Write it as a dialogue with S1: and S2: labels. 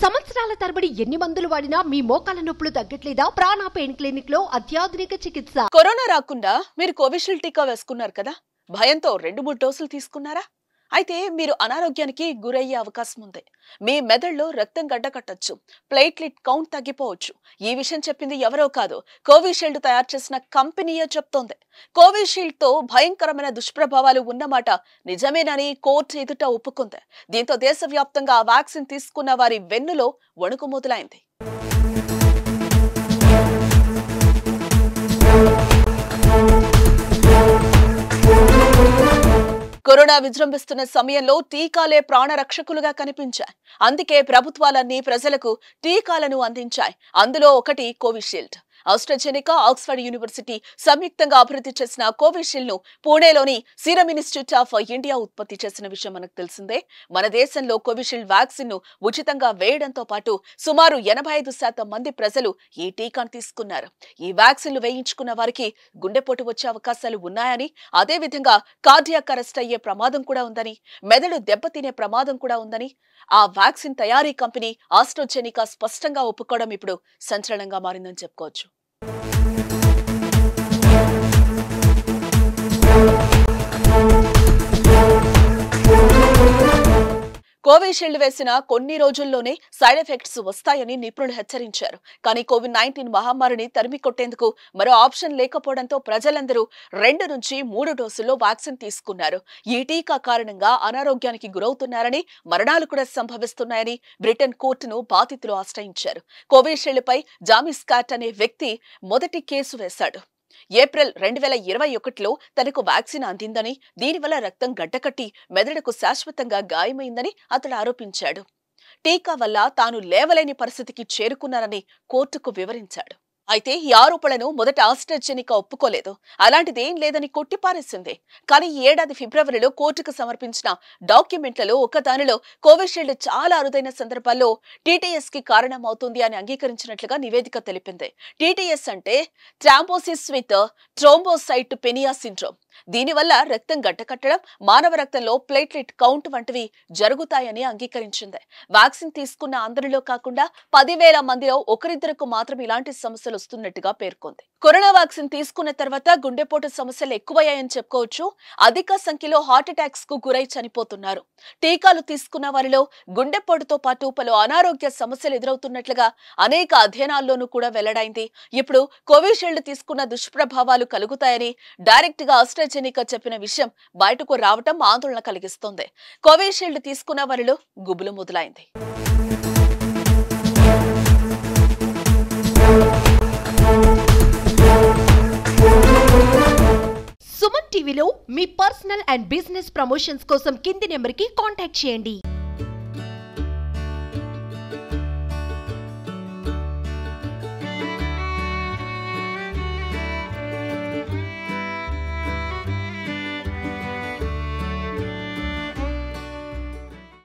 S1: సంవత్సరాల తరబడి ఎన్ని మందులు వాడినా మీ మోకాల నొప్పులు తగ్గట్లేదా ప్రాణ పెయిన్ క్లినిక్ లో అత్యాధునిక చికిత్స
S2: కరోనా రాకుండా మీరు కోవిషీల్డ్ టీకా వేసుకున్నారు కదా భయంతో రెండు మూడు డోసులు తీసుకున్నారా అయితే మీరు అనారోగ్యానికి గురయ్యే అవకాశం ఉంది మీ మెదడులో రక్తం గడ్డకట్టొచ్చు ప్లేట్లెట్ కౌంట్ తగ్గిపోవచ్చు ఈ విషయం చెప్పింది ఎవరో కాదు కోవిషీల్డ్ తయారు చేసిన కంపెనీయే చెప్తోంది కోవిషీల్డ్ తో భయంకరమైన దుష్ప్రభావాలు ఉన్నమాట నిజమేనని కోర్టు ఎదుట ఒప్పుకుంది దీంతో దేశవ్యాప్తంగా ఆ వ్యాక్సిన్ తీసుకున్న వారి వెన్నులో వణుకు మొదలైంది కరోనా విజృంభిస్తున్న సమయంలో టీకాలే ప్రాణరక్షకులుగా కనిపించాయి అందుకే ప్రభుత్వాలన్నీ ప్రజలకు టీకాలను అందించాయి అందులో ఒకటి కోవిషీల్డ్ ఆస్ట్రజెనికా ఆక్స్ఫర్డ్ యూనివర్సిటీ సంయుక్తంగా అభివృద్ధి చేసిన కోవిషీల్డ్ ను పూణేలోని సీరం ఇన్స్టిట్యూట్ ఆఫ్ ఇండియా ఉత్పత్తి చేసిన విషయం మనకు తెలిసిందే మన దేశంలో కోవిషీల్డ్ వ్యాక్సిన్ ను ఉచితంగా వేయడంతో పాటు సుమారు ఎనభై ఐదు శాతం మంది ప్రజలు ఈ టీకాను తీసుకున్నారు ఈ వ్యాక్సిన్లు వేయించుకున్న వారికి గుండెపోటు వచ్చే అవకాశాలు ఉన్నాయని అదే విధంగా కార్డియాక్ అరెస్ట్ అయ్యే ప్రమాదం కూడా ఉందని మెదడు దెబ్బతినే ప్రమాదం కూడా ఉందని ఆ వ్యాక్సిన్ తయారీ కంపెనీ ఆస్ట్రోజెనికా స్పష్టంగా ఒప్పుకోవడం ఇప్పుడు సంచలనంగా మారిందని చెప్పుకోవచ్చు కోవిషీల్డ్ వేసిన కొన్ని రోజుల్లోనే సైడ్ ఎఫెక్ట్స్ వస్తాయని నిపుణులు హెచ్చరించారు కానీ కోవిడ్ నైన్టీన్ మహమ్మారిని తరిమి కొట్టేందుకు మరో ఆప్షన్ లేకపోవడంతో ప్రజలందరూ రెండు నుంచి మూడు డోసుల్లో వ్యాక్సిన్ తీసుకున్నారు ఈ టీకా కారణంగా అనారోగ్యానికి గురవుతున్నారని మరణాలు కూడా సంభవిస్తున్నాయని బ్రిటన్ కోర్టును బాధితులు ఆశ్రయించారు కోవిషీల్డ్ పై జామిస్కాట్ అనే వ్యక్తి మొదటి కేసు వేశాడు ఏప్రిల్ రెండు వేల ఇరవై ఒకటిలో తనకు వ్యాక్సిన్ అందిందని దీనివల్ల రక్తం గడ్డకట్టి మెదడుకు శాశ్వతంగా గాయమైందని అతడు ఆరోపించాడు టీకా వల్ల తాను లేవలేని పరిస్థితికి చేరుకున్నానని కోర్టుకు వివరించాడు అయితే ఈ ఆరోపణలను మొదట ఆస్ట్రజెనికా ఒప్పుకోలేదు అలాంటిదేం లేదని కొట్టిపారేసింది కానీ ఈ ఏడాది ఫిబ్రవరిలో కోర్టుకు సమర్పించిన డాక్యుమెంట్లలో ఒకదానిలో కోవిషీల్డ్ చాలా అరుదైన సందర్భాల్లో టీటీఎస్ కి కారణమవుతుంది అని అంగీకరించినట్లుగా నివేదిక తెలిపింది టీటీఎస్ అంటే ట్రాంపోసిస్ విత్ ట్రోంబోసైట్ పెనియా సిండ్రోమ్ దీనివల్ల రక్తం గడ్డకట్టడం మానవ రక్తంలో ప్లేట్లెట్ కౌంట్ వంటివి జరుగుతాయని అంగీకరించింది వ్యాక్సిన్ తీసుకున్న అందరిలో కాకుండా పదివేల మందిలో ఒకరిద్దరికి మాత్రం ఇలాంటి సమస్యలు వస్తున్నట్టుగా పేర్కొంది కరోనా వ్యాక్సిన్ తీసుకున్న తర్వాత గుండెపోటు సమస్యలు ఎక్కువయ్యాయని చెప్పుకోవచ్చు అధిక సంఖ్యలో హార్ట్ అటాక్స్ కు గురై చనిపోతున్నారు టీకాలు తీసుకున్న వారిలో గుండెపోటుతో పాటు పలు అనారోగ్య సమస్యలు ఎదురవుతున్నట్లుగా అనేక అధ్యయనాల్లోనూ కూడా వెల్లడైంది ఇప్పుడు కోవిషీల్డ్ తీసుకున్న దుష్ప్రభావాలు కలుగుతాయని డైరెక్ట్ గా ఆస్ట్రాజెనికా చెప్పిన విషయం బయటకు రావటం ఆందోళన కలిగిస్తోంది కోవిషీల్డ్ తీసుకున్న వారిలో గుబులు మొదలైంది
S1: సుమన్ టీవీలో మీ పర్సనల్ అండ్ బిజినెస్ ప్రమోషన్స్ కోసం కింది నెంబర్ కి కాంటాక్ట్ చేయండి